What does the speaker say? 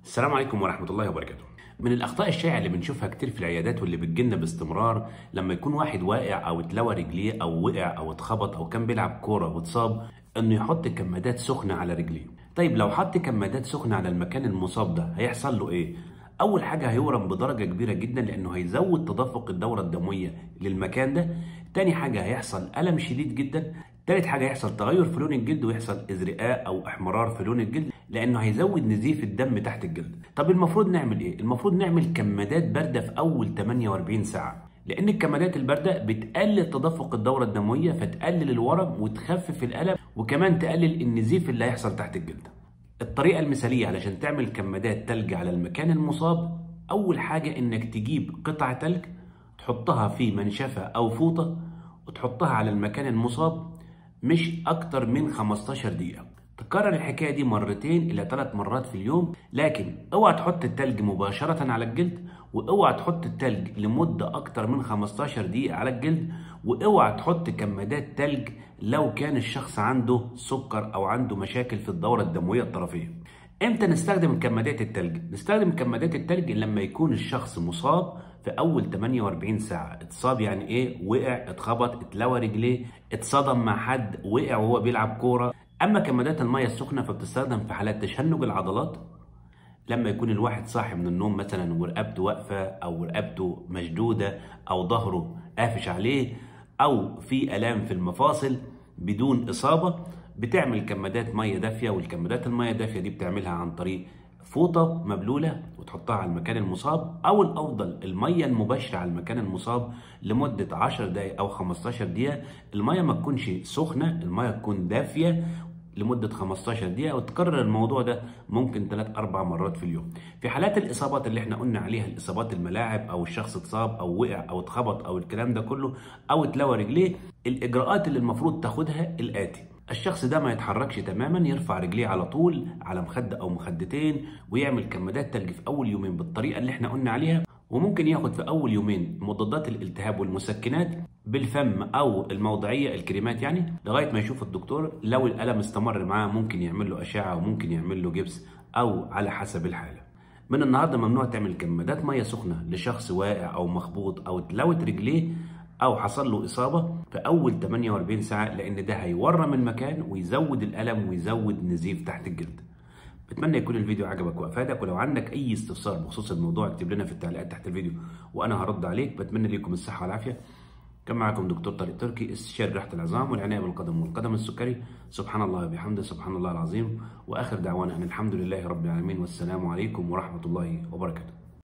السلام عليكم ورحمة الله وبركاته. من الأخطاء الشائعة اللي بنشوفها كتير في العيادات واللي بتجيلنا باستمرار لما يكون واحد واقع أو اتلوى رجليه أو وقع أو اتخبط أو كان بيلعب كورة واتصاب إنه يحط كمادات سخنة على رجليه. طيب لو حط كمادات سخنة على المكان المصاب ده هيحصل له إيه؟ أول حاجة هيورم بدرجة كبيرة جدا لأنه هيزود تدفق الدورة الدموية للمكان ده. تاني حاجة هيحصل ألم شديد جدا. تالت حاجة هيحصل تغير في لون الجلد ويحصل ازرقاء أو احمرار في لون الجلد لأنه هيزود نزيف الدم تحت الجلد. طب المفروض نعمل إيه؟ المفروض نعمل كمادات باردة في أول 48 ساعة. لأن الكمادات الباردة بتقلل تدفق الدورة الدموية فتقلل الورم وتخفف الألم وكمان تقلل النزيف اللي هيحصل تحت الجلد. الطريقة المثالية علشان تعمل كمادات تلج على المكان المصاب أول حاجة إنك تجيب قطعة تلج تحطها في منشفة أو فوطة وتحطها على المكان المصاب مش أكتر من 15 دقيقة تكرر الحكاية دي مرتين إلى ثلاث مرات في اليوم لكن اوعى تحط التلج مباشرة على الجلد واوعى تحط التلج لمدة أكتر من 15 دقيقة على الجلد واوعى تحط كمادات تلج لو كان الشخص عنده سكر أو عنده مشاكل في الدورة الدموية الطرفية امتى نستخدم كمادات التلج؟ نستخدم كمادات التلج لما يكون الشخص مصاب في اول 48 ساعه، اتصاب يعني ايه؟ وقع، اتخبط، اتلوى رجليه، اتصدم مع حد، وقع وهو بيلعب كوره، اما كمادات الميه السخنه فبتستخدم في حالات تشنج العضلات لما يكون الواحد صاحي من النوم مثلا ورقبته واقفه او رقبته مشدوده او ظهره قافش عليه او في الام في المفاصل بدون اصابه بتعمل كمادات ميه دافيه والكمادات الميه الدافيه دي بتعملها عن طريق فوطه مبلوله وتحطها على المكان المصاب او الافضل الميه المباشره على المكان المصاب لمده 10 دقائق او 15 دقيقه الميه ما تكونش سخنه الميه تكون دافيه لمدة 15 دقيقة وتكرر الموضوع ده ممكن 3 4 مرات في اليوم. في حالات الإصابات اللي احنا قلنا عليها الإصابات الملاعب أو الشخص اتصاب أو وقع أو اتخبط أو الكلام ده كله أو اتلوى رجليه الإجراءات اللي المفروض تاخدها الآتي. الشخص ده ما يتحركش تماما يرفع رجليه على طول على مخدة أو مخدتين ويعمل كمادات تلج في أول يومين بالطريقة اللي احنا قلنا عليها وممكن ياخد في أول يومين مضادات الالتهاب والمسكنات بالفم أو الموضعية الكريمات يعني لغاية ما يشوف الدكتور لو الألم استمر معاه ممكن يعمل له أشعة وممكن يعمل له جبس أو على حسب الحالة من النهاردة ممنوع تعمل كمادات مية سخنة لشخص واقع أو مخبوط أو اتلوت رجليه او حصل له اصابه في اول 48 ساعه لان ده هيورم المكان ويزود الالم ويزود نزيف تحت الجلد. بتمنى يكون الفيديو عجبك وافادك ولو عندك اي استفسار بخصوص الموضوع اكتب لنا في التعليقات تحت الفيديو وانا هرد عليك بتمنى لكم الصحه والعافيه. كان معكم دكتور طارق تركي استشاري راحه العظام والعنايه بالقدم والقدم السكري سبحان الله وبحمده سبحان الله العظيم واخر دعوانا ان الحمد لله رب العالمين والسلام عليكم ورحمه الله وبركاته.